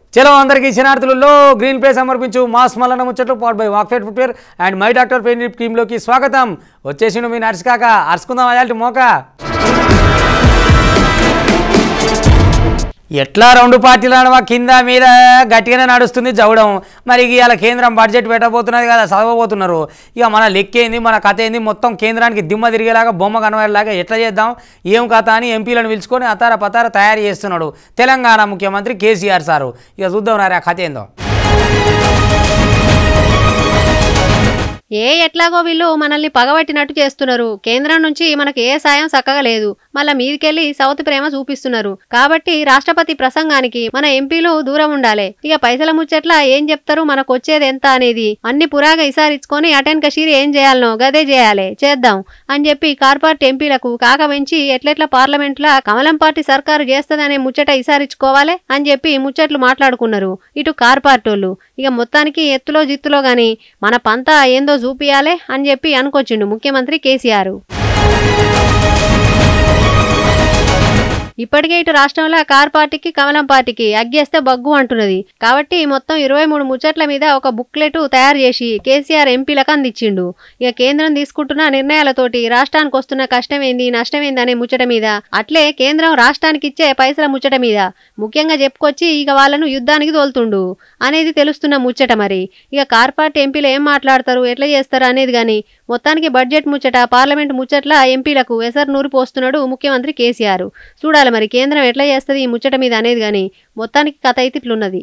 చలో అందరికీ శనార్థులలో గ్రీన్ ప్లే సమర్పించు మాస్ మల్లన్న ముచ్చట్లు పాట్ by Walkfit footwear and my doctor pain టీంలోకి స్వాగతం వచ్చేసిండు మీ నర్స్ కాక అరుచుకుందాం అయాల్టి మోక ఎట్లా రెండు పార్టీలు నడవ కింద మీద గట్టిగానే నడుస్తుంది జవడం మరి ఇవాళ కేంద్రం బడ్జెట్ పెట్టబోతున్నది కదా చదవబోతున్నారు ఇక మన లెక్కేంది మన కథ ఏంది మొత్తం కేంద్రానికి దిమ్మ తిరిగేలాగా బొమ్మ కనబడేలాగా ఎట్లా చేద్దాం ఏం కథ అని ఎంపీలను పిలుచుకొని అతార పతార తయారు చేస్తున్నాడు తెలంగాణ ముఖ్యమంత్రి కేసీఆర్ సారు ఇక చూద్దాం రా ఆ కథ ఏందో ఏ ఎట్లాగో వీళ్ళు మనల్ని పగబట్టినట్టు చేస్తున్నారు కేంద్రం నుంచి మనకు ఏ సాయం చక్కగా లేదు మళ్ళా మీదికెళ్ళి సౌత్ ప్రేమ చూపిస్తున్నారు కాబట్టి రాష్ట్రపతి ప్రసంగానికి మన ఎంపీలు దూరం ఉండాలి ఇక పైసల ముచ్చట్ల ఏం చెప్తారు మనకు వచ్చేది ఎంత అనేది అన్ని పురాగా ఇసారించుకొని అటెన్ కషీర్ ఏం చేయాలనో గదే చేయాలి చేద్దాం అని చెప్పి కార్పొరేట్ ఎంపీలకు కాక పెంచి ఎట్లెట్లా పార్లమెంట్ల కమలం పార్టీ సర్కారు చేస్తదనే ముచ్చట ఇసారించుకోవాలి అని చెప్పి ముచ్చట్లు మాట్లాడుకున్నారు ఇటు కార్పార్టోళ్ళు ఇక మొత్తానికి ఎత్తులో జిత్తులో గాని మన పంత ఏందో చూపియాలే అని చెప్పి అనుకొచ్చిండు ముఖ్యమంత్రి కేసీఆర్ ఇప్పటికే ఇటు రాష్ట్రంలో కార్ పార్టీకి కమలం పార్టీకి అగ్గేస్తే బగ్గు అంటున్నది కాబట్టి మొత్తం ఇరవై మూడు ముచ్చట్ల మీద ఒక బుక్లెట్ తయారు చేసి కేసీఆర్ ఎంపీలకు అందించిండు ఇక కేంద్రం తీసుకుంటున్న నిర్ణయాలతోటి రాష్ట్రానికి వస్తున్న కష్టమేంది నష్టమేంది అనే ముచ్చట మీద అట్లే కేంద్రం రాష్ట్రానికి ఇచ్చే పైసల ముచ్చట మీద ముఖ్యంగా చెప్పుకొచ్చి ఇక వాళ్ళను యుద్ధానికి తోలుతుండు అనేది తెలుస్తున్న ముచ్చట మరి ఇక కార్ పార్టీ ఎంపీలు ఏం మాట్లాడతారు ఎట్లా చేస్తారు అనేది గాని మొత్తానికి బడ్జెట్ ముచ్చట పార్లమెంట్ ముచ్చట్ల ఎంపీలకు ఎసరు నూరు పోస్తున్నాడు ముఖ్యమంత్రి కేసీఆర్ చూడాలి మరి కేంద్రం ఎట్లా చేస్తుంది ఈ ముచ్చట మీద అనేది గాని మొత్తానికి కథ అయితే ఇట్లున్నది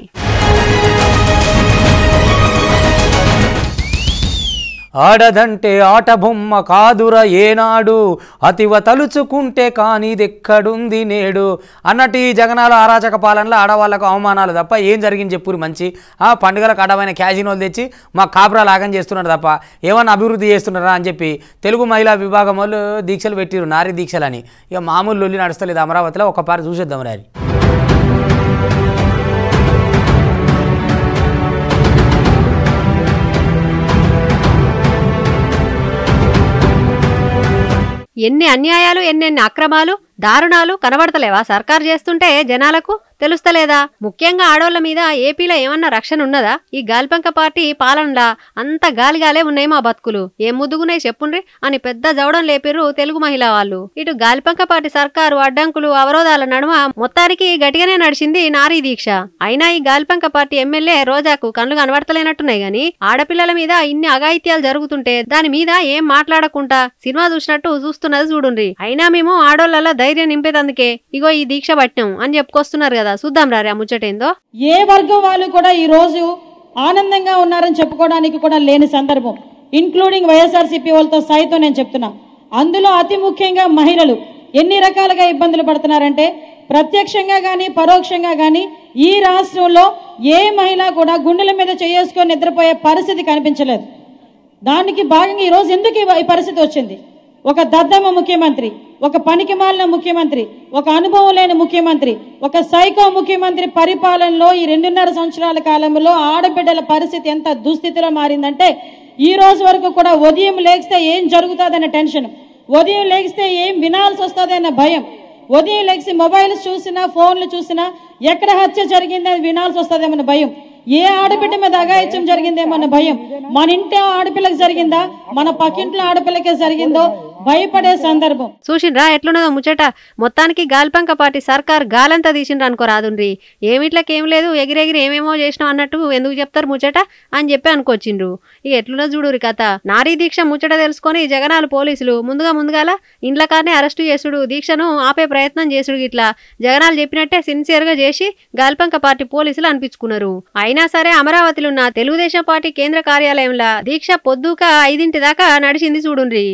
ఆడదంటే ఆట బొమ్మ కాదుర ఏనాడు అతివ తలుచుకుంటే కానిదెక్కడుంది నేడు అన్నట్టు ఈ జగనాల అరాచక పాలనలో ఆడవాళ్ళకు అవమానాలు తప్ప ఏం జరిగింది చెప్పురు మంచి ఆ పండుగలకు అడమైన క్యాజినోలు తెచ్చి మా కాపురా లాగం చేస్తున్నారు తప్ప ఏమన్నా అభివృద్ధి చేస్తున్నారా అని చెప్పి తెలుగు మహిళా విభాగం వాళ్ళు దీక్షలు పెట్టిరు నారీ దీక్షలని ఇక మామూలు లొల్లి నడుస్తలేదు అమరావతిలో ఒకపారి చూసేద్దాం రారి ఎన్ని అన్యాయాలు ఎన్నెన్ని అక్రమాలు దారుణాలు కనబడతలేవా సర్కారు చేస్తుంటే జనాలకు తెలుస్తలేదా ముఖ్యంగా ఆడోళ్ల మీద ఏపీలో ఏమన్నా రక్షణ ఉన్నదా ఈ గాల్పంక పార్టీ పాలనలా అంత గాలిగాలే ఉన్నాయి మా బతుకులు ఏం ముద్దుగున్నాయి చెప్పుండ్రి అని పెద్ద జవడం లేపిర్రు తెలుగు మహిళా వాళ్ళు ఇటు గాల్పంక పార్టీ సర్కారు అడ్డంకులు అవరోధాల నడుమ మొత్తానికి గట్టిగానే నడిచింది నారీ దీక్ష అయినా ఈ గాల్పంక పార్టీ ఎమ్మెల్యే రోజాకు కళ్ళు కనబడతలేనట్టున్నాయి గాని ఆడపిల్లల మీద ఇన్ని అఘాయిత్యాలు జరుగుతుంటే దాని మీద ఏం మాట్లాడకుండా సినిమా చూసినట్టు చూస్తున్నది చూడుండ్రి అయినా మేము ఆడోళ్ళ ధైర్యం నింపేదందుకే ఇగో ఈ దీక్ష పట్టినాం అని చెప్పుకొస్తున్నారు కదా చూద్దాం రా ఆ ముచ్చటేందో ఏ వర్గం వాళ్ళు కూడా ఈ రోజు ఆనందంగా ఉన్నారని చెప్పుకోవడానికి కూడా లేని సందర్భం ఇన్క్లూడింగ్ వైఎస్ఆర్సీపీ వాళ్ళతో సైతం నేను చెప్తున్నా అందులో అతి ముఖ్యంగా మహిళలు ఎన్ని రకాలుగా ఇబ్బందులు పడుతున్నారంటే ప్రత్యక్షంగా కానీ పరోక్షంగా కానీ ఈ రాష్ట్రంలో ఏ మహిళ కూడా గుండెల మీద చేసుకొని నిద్రపోయే పరిస్థితి కనిపించలేదు దానికి భాగంగా ఈరోజు ఎందుకు ఈ- ఈ పరిస్థితి వచ్చింది ఒక దద్దమ్మ ముఖ్యమంత్రి ఒక పనికి మాలిన ముఖ్యమంత్రి ఒక అనుభవం లేని ముఖ్యమంత్రి ఒక సైకో ముఖ్యమంత్రి పరిపాలనలో ఈ రెండున్నర సంవత్సరాల కాలంలో ఆడబిడ్డల పరిస్థితి ఎంత దుస్థితిలో మారిందంటే ఈ రోజు వరకు కూడా ఉదయం లేస్తే ఏం జరుగుతుందన్న టెన్షన్ ఉదయం లేస్తే ఏం వినాల్సి వస్తుందన్న భయం ఉదయం లేచి మొబైల్స్ చూసినా ఫోన్లు చూసినా ఎక్కడ హత్య జరిగిందని వినాల్సి వస్తుందేమన్న భయం ఏ ఆడబిడ్డ మీద అఘాయిత్యం జరిగిందేమన్న భయం మన ఇంటి ఆడపిల్లకి జరిగిందా మన పక్కింట్లో ఆడపిల్లకే జరిగిందో భయపడే సందర్భం చూసిండ్రా ఎట్లున్నదో ముచ్చట మొత్తానికి గాల్పంక పార్టీ సర్కార్ గాలంతా తీసిండ్రు అనుకో రాదుండ్రి ఏమిట్లకేం లేదు ఎగిరెగిరి ఏమేమో చేసినాం అన్నట్టు ఎందుకు చెప్తారు ముచ్చట అని చెప్పి అనుకొచ్చిండ్రు ఇక ఎట్లున్నదో చూడురి కథ నారీ దీక్ష ముచ్చట తెలుసుకొని జగనాలు పోలీసులు ముందుగా ముందుగాల ఇండ్ల కారనే అరెస్టు చేసుడు దీక్షను ఆపే ప్రయత్నం చేసుడు ఇట్లా జగనాలు చెప్పినట్టే సిన్సియర్ గా చేసి గాల్పంక పార్టీ పోలీసులు అనిపించుకున్నారు అయినా సరే అమరావతిలో ఉన్న తెలుగుదేశం పార్టీ కేంద్ర కార్యాలయంలో దీక్ష పొద్దుక ఐదింటి దాకా నడిచింది చూడుండ్రి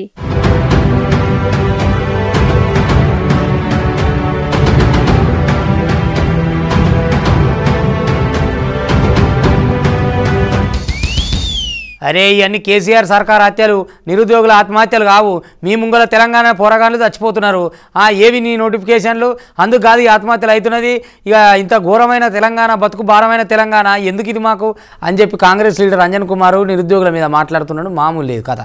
అరే ఇవన్నీ కేసీఆర్ సర్కార్ హత్యలు నిరుద్యోగుల ఆత్మహత్యలు కావు మీ ముంగల తెలంగాణ పోరగాళ్ళు చచ్చిపోతున్నారు ఆ ఏవి నీ నోటిఫికేషన్లు అందుకు కాదు ఈ ఆత్మహత్యలు అవుతున్నది ఇక ఇంత ఘోరమైన తెలంగాణ బతుకు భారమైన తెలంగాణ ఎందుకు ఇది మాకు అని చెప్పి కాంగ్రెస్ లీడర్ అంజన్ కుమార్ నిరుద్యోగుల మీద మాట్లాడుతున్నాడు మామూలు లేదు కథ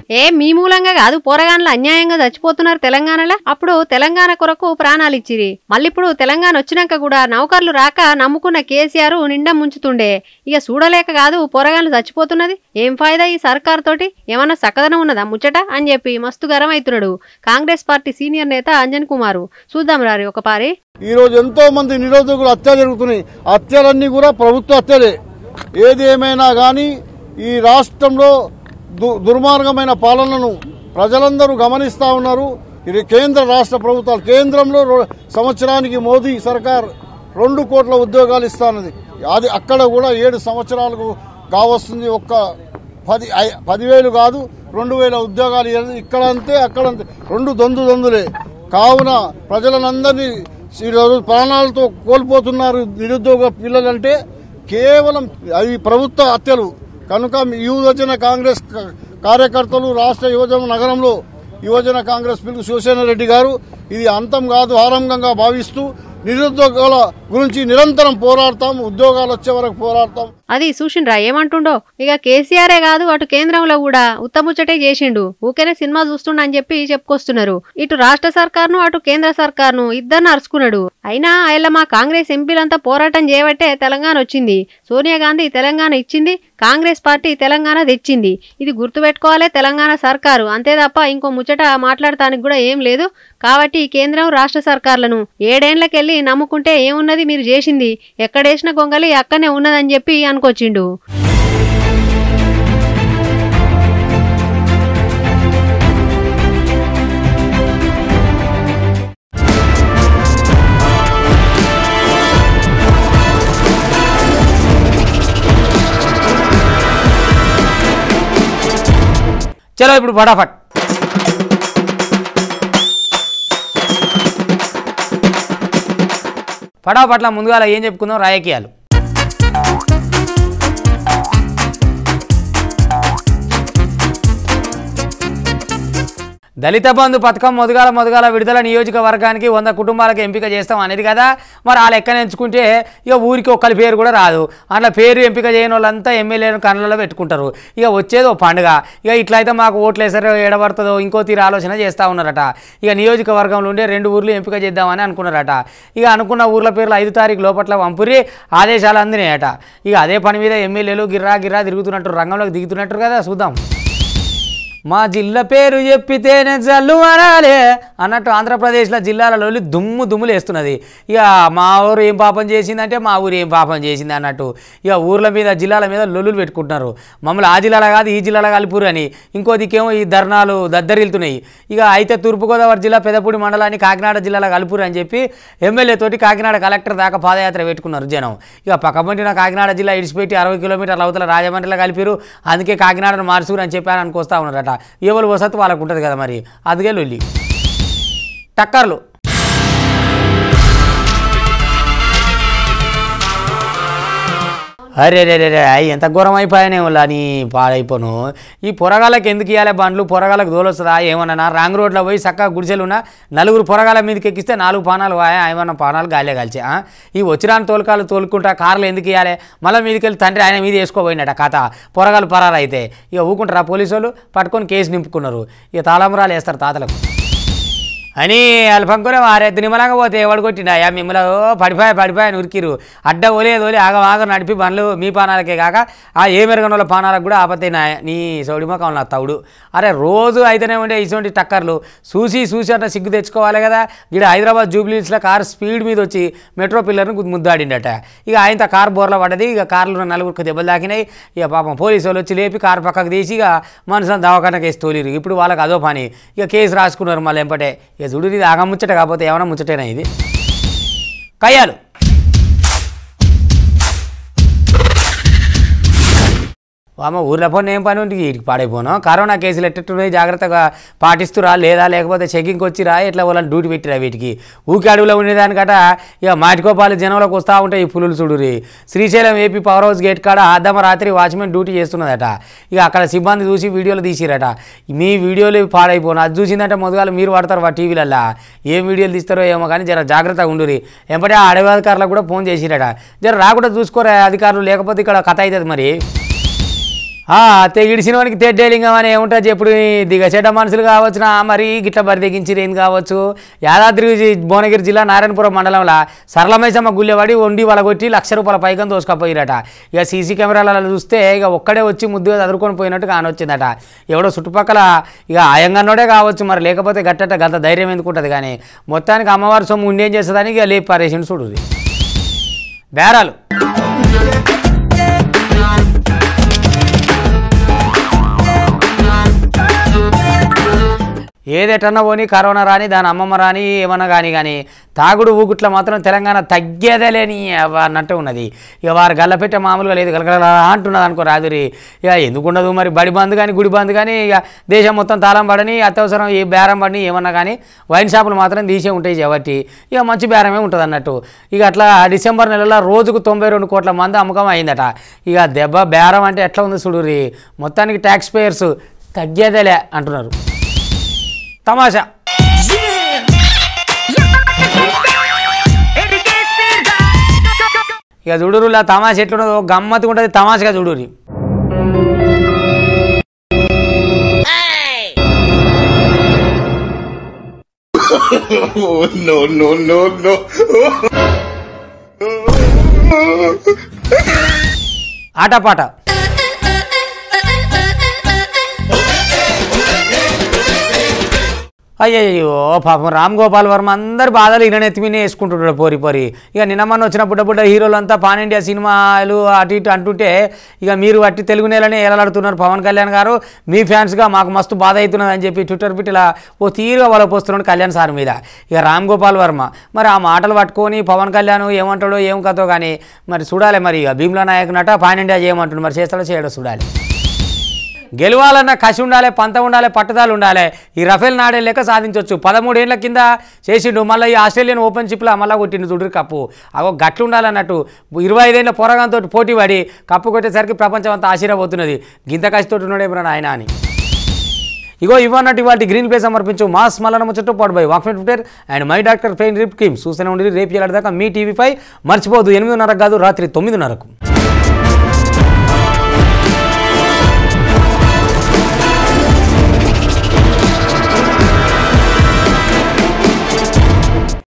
ఏ మీ మూలంగా కాదు పోరగాన్లు అన్యాయంగా చచ్చిపోతున్నారు తెలంగాణలో అప్పుడు తెలంగాణ కొరకు ప్రాణాలు ఇచ్చిరి మళ్ళీ ఇప్పుడు తెలంగాణ వచ్చినాక కూడా నౌకర్లు రాక నమ్ముకున్న కేసీఆర్ నిండా ముంచుతుండే ఇక చూడలేక కాదు పోరగాన్లు చచ్చిపోతున్నది ఏం ఫాయిదా ఈ సర్కార్ తోటి ఏమన్నా సక్కదనం ఉన్నదా ముచ్చట అని చెప్పి మస్తు గరం అవుతున్నాడు కాంగ్రెస్ పార్టీ సీనియర్ నేత అంజన్ కుమారు చూద్దాం రారి ఒక పారి ఈ రోజు ఎంతో మంది నిరోధకులు హత్యలు జరుగుతున్నాయి హత్యలన్నీ కూడా ప్రభుత్వ హత్యలే ఏది ఏమైనా కానీ ఈ రాష్ట్రంలో దు- దుర్మార్గమైన పాలనను ప్రజలందరూ గమనిస్తా ఉన్నారు ఇది కేంద్ర రాష్ట్ర ప్రభుత్వాలు కేంద్రంలో రో- సంవత్సరానికి మోదీ సర్కార్ రెండు కోట్ల ఉద్యోగాలు ఇస్తానది అది అక్కడ కూడా ఏడు సంవత్సరాలకు కావస్తుంది ఒక్క పది ఐ- పదివేలు కాదు రెండు వేల ఉద్యోగాలు ఇవ్వదు. ఇక్కడ అంతే అక్కడ అంతే రెండు దొందు దొందులే కావున ప్రజలందరినీ ఈరోజు ప్రాణాలతో కోల్పోతున్నారు నిరుద్యోగ పిల్లలంటే కేవలం అవి ప్రభుత్వ హత్యలు కనుక యువజన కాంగ్రెస్ క- కార్యకర్తలు రాష్ట్ర యువజన నగరంలో యువజన కాంగ్రెస్ పిలుపు శివసేన రెడ్డి గారు ఇది అంతం కాదు ఆరంభంగా భావిస్తూ నిరుద్యోగాల గురించి నిరంతరం పోరాడతాం ఉద్యోగాలు వచ్చే వరకు పోరాడతాం అది చూసిండ్రా ఏమంటుండో ఇక కేసీఆరే కాదు అటు కేంద్రంలో కూడా ఉత్తముచ్చటే చేసిండు ఊకేనే సినిమా చూస్తుండ అని చెప్పి చెప్పుకొస్తున్నారు ఇటు రాష్ట్ర సర్కార్ను అటు కేంద్ర సర్కార్ను ఇద్దరిని అరుచుకున్నాడు అయినా ఆయన మా కాంగ్రెస్ ఎంపీలంతా పోరాటం చేయబట్టే తెలంగాణ వచ్చింది సోనియా గాంధీ తెలంగాణ ఇచ్చింది కాంగ్రెస్ పార్టీ తెలంగాణ తెచ్చింది ఇది గుర్తుపెట్టుకోవాలే తెలంగాణ సర్కారు అంతే తప్ప ఇంకో ముచ్చట మాట్లాడటానికి కూడా ఏం లేదు కాబట్టి ఈ కేంద్రం రాష్ట్ర సర్కార్లను ఏడేండ్లకెళ్ళి నమ్ముకుంటే ఏమున్నది మీరు చేసింది ఎక్కడేసిన గొంగలి అక్కనే ఉన్నదని చెప్పి అనుకొచ్చిండు చలో ఇప్పుడు ఫటాఫట్ ఫటాఫట్ల ముందుగా ఏం చెప్పుకుందాం రాజకీయాలు దళిత బంధు పథకం మొదగాల మొదగాల విడుదల నియోజకవర్గానికి వంద కుటుంబాలకు ఎంపిక చేస్తాం అనేది కదా మరి ఆ లెక్కన ఎంచుకుంటే ఇక ఊరికి ఒక్కరి పేరు కూడా రాదు అట్లా పేరు ఎంపిక చేయని వాళ్ళంతా ఎమ్మెల్యేలను కళ్ళలో పెట్టుకుంటారు ఇక వచ్చేది ఓ పండుగ ఇక ఇట్లయితే మాకు ఓట్లు వేసారో ఎడబడుతుందో ఇంకో తీరు ఆలోచన చేస్తూ ఉన్నారట ఇక నియోజకవర్గంలో ఉండే రెండు ఊర్లు ఎంపిక చేద్దామని అనుకున్నారట ఇక అనుకున్న ఊర్ల పేర్లు ఐదు తారీఖు లోపట్ల పంపురి ఆదేశాలు అందినాయట ఇక అదే పని మీద ఎమ్మెల్యేలు గిర్రా గిర్రా తిరుగుతున్నట్టు రంగంలోకి దిగుతున్నట్టు కదా చూద్దాం మా జిల్లా పేరు చెప్పితేనే జల్లు అనాలే అన్నట్టు ఆంధ్రప్రదేశ్లో జిల్లాలలో దుమ్ము దుమ్ములు వేస్తున్నది ఇక మా ఊరు ఏం పాపం చేసిందంటే మా ఊరు ఏం పాపం చేసింది అన్నట్టు ఇక ఊర్ల మీద జిల్లాల మీద లొల్లులు పెట్టుకుంటున్నారు మమ్మల్ని ఆ జిల్లాలో కాదు ఈ జిల్లాలో కలిపురు అని ఇంకో దిక్కేమో ఈ ధర్నాలు దద్దరిల్తున్నాయి ఇక అయితే తూర్పుగోదావరి జిల్లా పెదపూడి మండలాన్ని కాకినాడ జిల్లాలో కలుపురు అని చెప్పి ఎమ్మెల్యే తోటి కాకినాడ కలెక్టర్ దాకా పాదయాత్ర పెట్టుకున్నారు జనం ఇక పక్కపంటిన కాకినాడ జిల్లా ఇడిచిపెట్టి అరవై కిలోమీటర్ల అవతల రాజమండ్రిలో కలిపిరు అందుకే కాకినాడను మార్చురు అని చెప్పాను అనుకొస్తా ఉన్నారట ఎవరు వసతి వాళ్ళకు ఉంటుంది కదా మరి అదిగే లొల్లి టక్కర్లు అరే రే రే రే అయ్ ఎంత ఘోరం అయిపోయానే వాళ్ళ నీ పాడైపోను ఈ పొరగాళ్ళకి ఎందుకు ఇవ్వాలి బండ్లు పొరగాళ్ళకి దోలొస్తుందా ఏమన్నా రాంగ్ రోడ్లో పోయి చక్కగా గుడిసెలు ఉన్నా నలుగురు పొరగాల మీదకి ఎక్కిస్తే నాలుగు పానాలు వాయా ఏమన్నా పానాలు గాలే కాల్చే ఆ? ఈ వచ్చిరాని తోలుకాలు తోలుకుంటా కార్లు ఎందుకు ఇవ్వాలి మళ్ళీ మీదకి వెళ్ళి తండ్రి ఆయన మీద వేసుకోపోయినట కథ పొరగాలు పరారు అయితే ఇక ఊకుంటారా పోలీసు వాళ్ళు పట్టుకొని కేసు నింపుకున్నారు ఇక తాళంబరాలు వేస్తారు తాతలకు అని అల్పంకునే వారెత్తి నిమ్మలంగా పోతే ఎవడు కొట్టిండా అయ్యా మిమ్మల్ని ఓ పడిపోయా పడిపోయా ఉరికిరు అడ్డ ఓలేదు ఓలి ఆగ ఆగ నడిపి బండ్లు మీ పానాలకే కాక ఆ ఏ మెరగన వాళ్ళ పానాలకు కూడా ఆపత్తే నా నీ సౌడి మొక్కం నా తౌడు అరే రోజు అయితేనే ఉండే ఇటువంటి టక్కర్లు చూసి చూసి అట్లా సిగ్గు తెచ్చుకోవాలి కదా ఇక్కడ హైదరాబాద్ జూబ్లీస్లో కారు స్పీడ్ మీద వచ్చి మెట్రో పిల్లర్ని గుద్దు- ముద్దాడిండట ఇక ఆయన కారు బోర్లో పడ్డది ఇక కార్లో నలుగురికి దెబ్బలు తాకినాయి ఇక పాపం పోలీసు వాళ్ళు వచ్చి లేపి కారు పక్కకు తీసి ఇక మనసుని దవాఖాన కేసు తోలిరు ఇప్పుడు వాళ్ళకి అదో పని ఇక కేసు రాసుకున్నారు మళ్ళీ ఎంపటే ఇక చూడు ఇది ఆగ ముచ్చట కాకపోతే ఏమైనా ముచ్చటేనా ఇది కయ్యాలు అమ్మ ఊర్లో పని ఏం పని ఉంటుంది వీటికి పాడైపోను కరోనా కేసులు ఎట్టట్టున్నాయి జాగ్రత్తగా పాటిస్తురా లేదా లేకపోతే చెకింగ్కి వచ్చిరా ఇట్లా వాళ్ళని డ్యూటీ పెట్టిరా వీటికి ఊకి అడవిలో ఉండేదానికట ఇక మాటికోపాలు జనంలోకి వస్తూ ఉంటాయి ఈ పులులు చూడురి Srisailam AP power house gate కాడ అద్దమ రాత్రి వాచ్మెన్ డ్యూటీ చేస్తున్నదట ఇక అక్కడ సిబ్బంది చూసి వీడియోలు తీసిరట మీ వీడియోలు పాడైపోను అది చూసిందంటే మొదగాలు మీరు పడతారు వా టీవీలల్లా ఏం వీడియోలు తీస్తారో ఏమో కానీ జర జాగ్రత్తగా ఉండురి ఎంపటే ఆ అడవి అధికారులకు కూడా ఫోన్ చేసిరట జర రాకుండా చూసుకోరా అధికారులు లేకపోతే ఇక్కడ కథ అవుతుంది మరి ఆ తెగిడిసిన వానికి తెడ్డేలింగం అని ఏముంటుంది ఎప్పుడు దిగ చెడ్డ మనుషులు కావచ్చునా మరి గిట్ల బరి తెగించిరు ఏం కావచ్చు యాదాద్రి జి- భువనగిరి జిల్లా నారాయణపురం మండలంలో సరళమైసమ్మ గుళ్ళెవాడి వండి వలగొట్టి లక్ష రూపాయల పైకం దోసుకపోయిరట ఇక సీసీ కెమెరాలలో చూస్తే ఇక ఒక్కడే వచ్చి ముద్దుగా చదువుకొని పోయినట్టు కానొచ్చిందట ఎవడో చుట్టుపక్కల ఇక ఆయంగానోడే కావచ్చు మరి లేకపోతే గట్టట గంత ధైర్యం ఎందుకుంటుంది కానీ మొత్తానికి అమ్మవారి సొమ్ము ఉండేం చేస్తుందని ఇక లేపు పారేసిండు చూడు బేరాలు ఏదెటన్నా పోని కరోనా రాని దాని అమ్మమ్మ రాని ఏమన్నా కానీ కానీ తాగుడు ఊగుట్ల మాత్రం తెలంగాణ తగ్గేదే లేని అవ్వ అన్నట్టు ఉన్నది ఇక వారు గల్లపెట్టే మామూలుగా లేదు గలగల అంటున్నది అనుకో రాదురి ఇక ఎందుకు ఉండదు మరి బడి బంద్ కానీ గుడి బంద్ కానీ ఇక దేశం మొత్తం తాళం పడని అత్యవసరం ఏ బేరం పడని ఏమన్నా కానీ వైన్ షాపులు మాత్రం తీసే ఉంటాయి కాబట్టి ఇక మంచి బేరమే ఉంటుంది అన్నట్టు ఇక అట్లా డిసెంబర్ నెలలో రోజుకు తొంభై రెండు కోట్ల మంది అమ్మకం అయిందట ఇక దెబ్బ బేరం అంటే ఎట్లా ఉంది చూడురి మొత్తానికి ట్యాక్స్ పేయర్స్ తగ్గేదేలే అంటున్నారు తమాషా ఇక చూడురులా తమాషా ఎట్లున్నదో గమ్మత్తుగా ఉంటుంది తమాషగా చూడురి Oh, no, no, no, no. ఆటపాట అయ్యయ్యో పాపం రామ్ గోపాల్ వర్మ అందరు బాధలు ఈయన ఎత్తిమినే వేసుకుంటుంటాడు పోరి పోరి ఇక నిన్న మొన్న వచ్చిన బుడ్డ బుడ్డ హీరోలు అంతా పాన్ ఇండియా సినిమాలు అటు ఇటు అంటుంటే ఇక మీరు అట్టి తెలుగు నేలనే ఏలాడుతున్నారు పవన్ కళ్యాణ్ గారు మీ ఫ్యాన్స్గా మాకు మస్తు బాధ అవుతున్నది అని చెప్పి ట్విట్టర్ పిట్టిలా ఓ తీరుగా వాళ్ళ పోస్తున్నాడు కళ్యాణ్ సార్ మీద ఇక రామ్ గోపాల్ వర్మ మరి ఆ మాటలు పట్టుకొని పవన్ కళ్యాణ్ ఏమంటాడో ఏం కథో కానీ మరి చూడాలి మరి ఇక భీమ్లా నాయక్ నట పాన్ ఇండియా చేయమంటుండు మరి చేస్తాడో చేయడో చూడాలి గెలవాలన్న కసి ఉండాలి పంత ఉండాలి పట్టుదల ఉండాలి ఈ రఫేల్ నాడే లెక్క సాధించవచ్చు పదమూడేళ్ల కింద చేసిండు మళ్ళీ ఈ ఆస్ట్రేలియన్ ఓపెన్ చిప్లో మళ్ళీ కొట్టిండు దుడ్రి కప్పు అగో గట్లు ఉండాలన్నట్టు ఇరవై ఐదేళ్ల పోరగాంతో పోటీ పడి కప్పు కొట్టేసరికి ప్రపంచం అంతా ఆశీర్వపోతున్నది గింత కసితోటి ఉన్నాడేమో ఆయన అని ఇగో ఇవ్వన్నట్టు ఇవాటి గ్రీన్ ప్లే సమర్పించు మాస్ మల్లన ముచ్చట్టు పాటు బై వాక్ఫెట్ ఫిటర్ and my doctor pain rip cream చూస్తూనే ఉండి రేపు దాకా మీ టీవీపై మర్చిపోదు ఎనిమిదిన్నరకు కాదు రాత్రి తొమ్మిదిన్నరకు